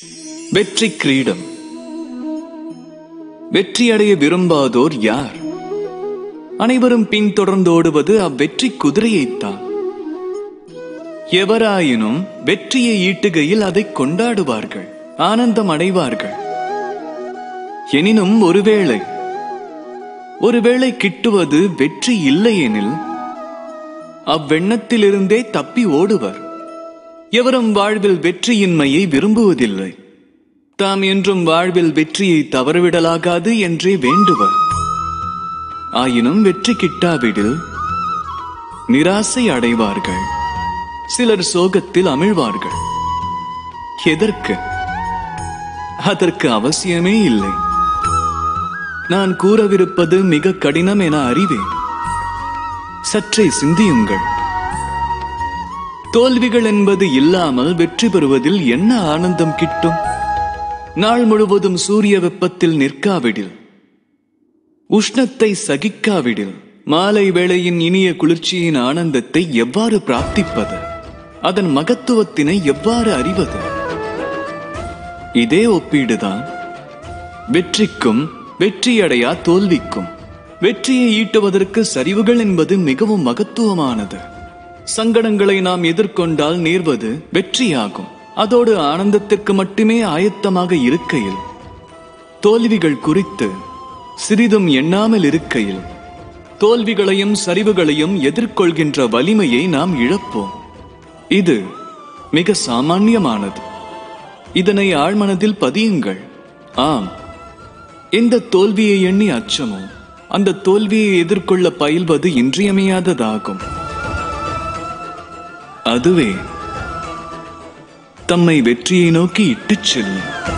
வெற்றி கிரீடம் வெற்றியடைய விரும்பாதோர் யார் அனைவரும் பின்தொடர்ந்தோடுவது அவ்வெற்றி குதிரையைத்தான் எவராயினும் வெற்றியை ஈட்டுகையில் அதை கொண்டாடுவார்கள் ஆனந்தம் அடைவார்கள் எனினும் ஒருவேளை ஒருவேளை கிட்டுவது வெற்றி இல்லையெனில் அவ்வெண்ணத்திலிருந்தே தப்பி ஓடுவர் எவரும் வாழ்வில் வெற்றியின்மையை விரும்புவதில்லை தாம் என்றும் வாழ்வில் வெற்றியை தவறவிடலாகாது என்றே வேண்டுவர் ஆயினும் வெற்றி கிட்டாவிடில் நிராசை அடைவார்கள் சிலர் சோகத்தில் அமிழ்வார்கள் எதற்கு அதற்கு அவசியமே இல்லை நான் கூறவிருப்பது மிக கடினம் என அறிவேன் சற்றே சிந்தியுங்கள் தோல்விகள் என்பது இல்லாமல் வெற்றி பெறுவதில் என்ன ஆனந்தம் கிட்டும் நாள் முழுவதும் சூரிய வெப்பத்தில் நிற்காவிடில் உஷ்ணத்தை சகிக்காவிடில் மாலை வேளையின் இனிய குளிர்ச்சியின் ஆனந்தத்தை எவ்வாறு பிராப்திப்பது அதன் மகத்துவத்தினை எவ்வாறு அறிவது இதே ஒப்பீடுதான் வெற்றிக்கும் வெற்றியடையா தோல்விக்கும் வெற்றியை ஈட்டுவதற்கு சரிவுகள் என்பது மிகவும் மகத்துவமானது சங்கடங்களை நாம் எதிர்கொண்டால் நேர்வது வெற்றியாகும் அதோடு ஆனந்தத்திற்கு மட்டுமே ஆயத்தமாக இருக்கையில் தோல்விகள் குறித்து சிறிதும் எண்ணாமல் இருக்கையில் தோல்விகளையும் சரிவுகளையும் எதிர்கொள்கின்ற வலிமையை நாம் இழப்போம் இது மிக சாமான்யமானது இதனை ஆழ்மனதில் பதியுங்கள் ஆம் எந்த தோல்வியை எண்ணி அச்சமோ அந்த தோல்வியை எதிர்கொள்ள பயில்வது இன்றியமையாததாகும் அதுவே தம்மை வெற்றியை நோக்கி இட்டுச் செல்லும்